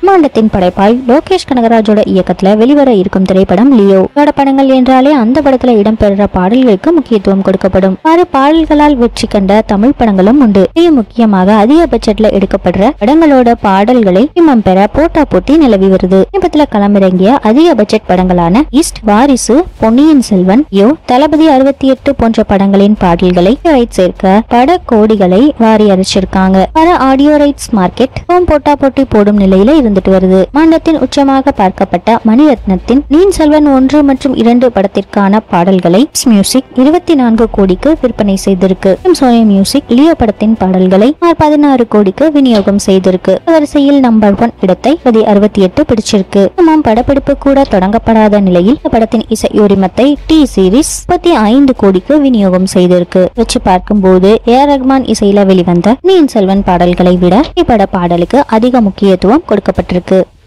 பிரம்மாண்டத்தின் படைப்பாய் லோகேஷ் கனகராஜோட இயக்கத்துல வெளிவர இருக்கும் திரைப்படம் லியோ இதோட படங்கள் என்றாலே அந்த படத்துல இடம்பெறுற பாடல்களுக்கு முக்கியத்துவம் கொடுக்கப்படும் ஆறு பாடல்களால் வெற்றி கண்ட தமிழ் படங்களும் உண்டு மிக முக்கியமாக அதிக பட்ஜெட்ல எடுக்கப்படுற படங்களோட பாடல்களை இமம் பெற போட்டா போட்டி நிலவி வருது சமீபத்துல களமிறங்கிய அதிக பட்ஜெட் படங்களான ஈஸ்ட் வாரிசு பொன்னியின் செல்வன் யோ தளபதி அறுபத்தி எட்டு போன்ற படங்களின் பாடல்களை ரைட் சேர்க்க பட கோடிகளை வாரி அரைச்சிருக்காங்க பல ஆடியோ ரைட்ஸ் மார்க்கெட் ஹோம் போட்டா போட்டி போடும் நிலையில இருந்துட்டு வருது மாண்டத்தின் உச்சமாக பார்க்கப்பட்ட மணிரத்னத்தின் நீன் செல்வன் ஒன்று மற்றும் இரண்டு படத்திற்கான பாடல்களை மியூசிக் இருபத்தி நான்கு கோடிக்கு விற்பனை செய்திருக்கு சோனி மியூசிக் லியோ படத்தின் பாடல்களை பதினாறு கோடிக்கு விநியோகம் செய்திருக்கு வரிசையில் நம்பர் ஒன் இடத்தை பிரதி அறுபத்தி எட்டு பிடிச்சிருக்கு இன்னமும் படப்பிடிப்பு கூட தொடங்கப்படாத நிலையில் இந்த படத்தின் இசை உரிமத்தை டி சீரிஸ் முப்பத்தி ஐந்து கோடிக்கு விநியோகம் செய்திருக்கு வச்சு பார்க்கும்போது ஏ ஆர் ரஹ்மான் இசையில வெளிவந்த நீன் செல்வன் பாடல்களை விட இப்பட பாடலுக்கு அதிக முக்கியத்துவம் கொடுக்கப்பட்டிருக்கு